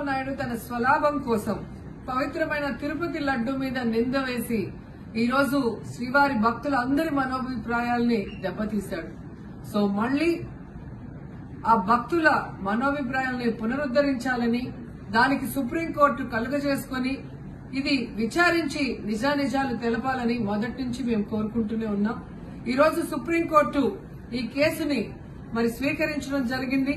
చంద్రబాబు నాయుడు తన స్వలాభం కోసం పవిత్రమైన తిరుపతి లడ్డు మీద నింద వేసి ఈ రోజు శ్రీవారి భక్తులందరి మనోభిప్రాయాల్ని దెబ్బతీశాడు సో మళ్ళీ ఆ భక్తుల మనోభిప్రాయాల్ని పునరుద్ధరించాలని దానికి సుప్రీంకోర్టు కలుగజేసుకుని ఇది విచారించి నిజానిజాలు తెలపాలని మొదటి నుంచి మేము కోరుకుంటూనే ఉన్నాం ఈ రోజు సుప్రీంకోర్టు ఈ కేసుని మరి స్వీకరించడం జరిగింది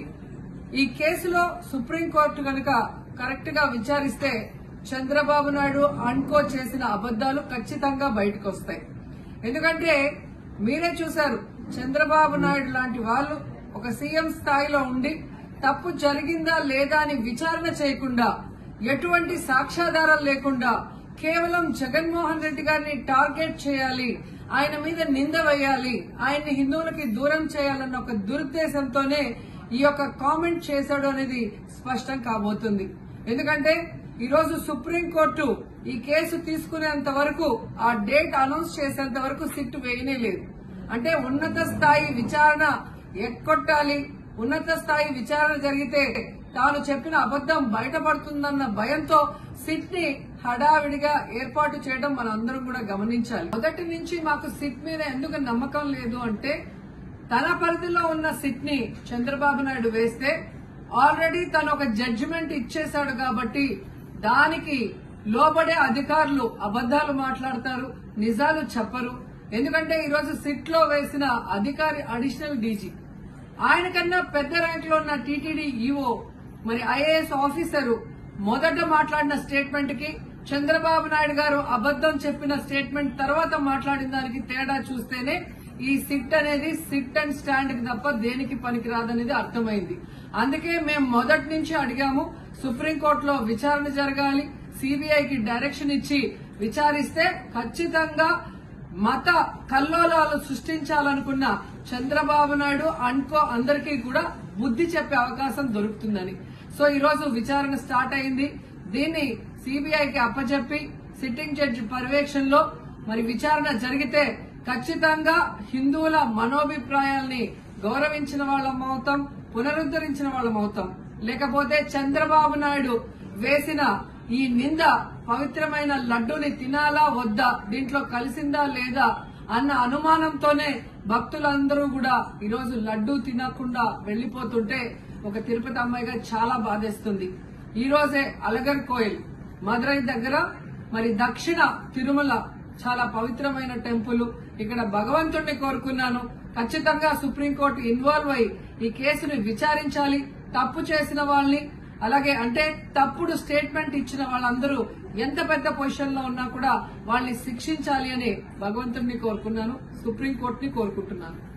ఈ కేసులో సుప్రీంకోర్టు గనుక కరెక్ట్ గా విచారిస్తే చంద్రబాబు నాయుడు అన్కో చేసిన అబద్దాలు ఖచ్చితంగా బయటకు వస్తాయి ఎందుకంటే మీరే చూశారు చంద్రబాబు నాయుడు లాంటి వాళ్ళు ఒక సీఎం స్థాయిలో ఉండి తప్పు జరిగిందా లేదా అని విచారణ చేయకుండా ఎటువంటి సాక్ష్యాధారాలు లేకుండా కేవలం జగన్మోహన్ రెడ్డి గారిని టార్గెట్ చేయాలి ఆయన మీద నింద వేయాలి ఆయన్ని హిందువులకి దూరం చేయాలన్న ఒక దురుద్దేశంతోనే ఈ యొక్క కామెంట్ చేశాడు అనేది స్పష్టం కాబోతుంది ఎందుకంటే ఈ రోజు సుప్రీంకోర్టు ఈ కేసు తీసుకునేంత వరకు ఆ డేట్ అనౌన్స్ చేసేంత వరకు సిట్ వేయనే లేదు అంటే ఉన్నత స్థాయి విచారణ ఎక్కొట్టాలి ఉన్నత స్థాయి విచారణ జరిగితే తాను చెప్పిన అబద్దం బయటపడుతుందన్న భయంతో సిట్ ని హడావిడిగా ఏర్పాటు చేయడం మనం అందరం కూడా గమనించాలి మొదటి నుంచి మాకు సిట్ మీద ఎందుకు నమ్మకం లేదు అంటే తన పరిధిలో ఉన్న సిట్ ని చంద్రబాబు నాయుడు వేస్తే ఆల్రెడీ తను ఒక జడ్జిమెంట్ ఇచ్చేశాడు కాబట్టి దానికి లోబడే అధికారులు అబద్దాలు మాట్లాడతారు నిజాలు చెప్పరు ఎందుకంటే ఈ రోజు సిట్ లో వేసిన అధికారి అడిషనల్ డీజీ ఆయన కన్నా పెద్ద ర్యాంక్ లో ఉన్న టీటీడీ ఈఓ మరి ఐఏఎస్ ఆఫీసరు మొదట మాట్లాడిన స్టేట్మెంట్ కి చంద్రబాబు నాయుడు గారు అబద్దం చెప్పిన స్టేట్మెంట్ తర్వాత మాట్లాడిన దానికి తేడా చూస్తేనే ఈ సిట్ అనేది సిట్ అండ్ స్టాండ్ కి తప్ప దేనికి పనికిరాదనేది అర్థమైంది అందుకే మేము మొదటి నుంచి అడిగాము సుప్రీంకోర్టులో విచారణ జరగాలి సిబిఐకి డైరెక్షన్ ఇచ్చి విచారిస్తే ఖచ్చితంగా మత కల్లోలాలు సృష్టించాలనుకున్న చంద్రబాబు నాయుడు అన్కో అందరికీ కూడా బుద్ధి చెప్పే అవకాశం దొరుకుతుందని సో ఈ రోజు విచారణ స్టార్ట్ అయింది దీన్ని సిబిఐకి అప్పచెప్పి సిట్టింగ్ జడ్జి పర్యవేక్షణలో మరి విచారణ జరిగితే ఖచ్చితంగా హిందువుల మనోభిప్రాయాల్ని గౌరవించిన వాళ్ళం అవుతాం పునరుద్ధరించిన వాళ్ళం అవుతాం లేకపోతే చంద్రబాబు నాయుడు వేసిన ఈ నింద పవిత్రమైన లడ్డూని తినాలా వద్దా దీంట్లో కలిసిందా లేదా అన్న అనుమానంతోనే భక్తులందరూ కూడా ఈరోజు లడ్డూ తినకుండా వెళ్లిపోతుంటే ఒక తిరుపతి అమ్మాయిగా చాలా బాధేస్తుంది ఈ రోజే అలగర్ కోయిల్ మదురై దగ్గర మరి దక్షిణ తిరుమల చాలా పవిత్రమైన టెంపుల్ ఇక్కడ భగవంతుడిని కోరుకున్నాను ఖచ్చితంగా సుప్రీంకోర్టు ఇన్వాల్వ్ అయి ఈ కేసుని విచారించాలి తప్పు చేసిన వాళ్ళని అలాగే అంటే తప్పుడు స్టేట్మెంట్ ఇచ్చిన వాళ్ళందరూ ఎంత పెద్ద పొజిషన్ లో ఉన్నా కూడా వాళ్ళని శిక్షించాలి అని భగవంతుడిని కోరుకున్నాను సుప్రీంకోర్టుని కోరుకుంటున్నాను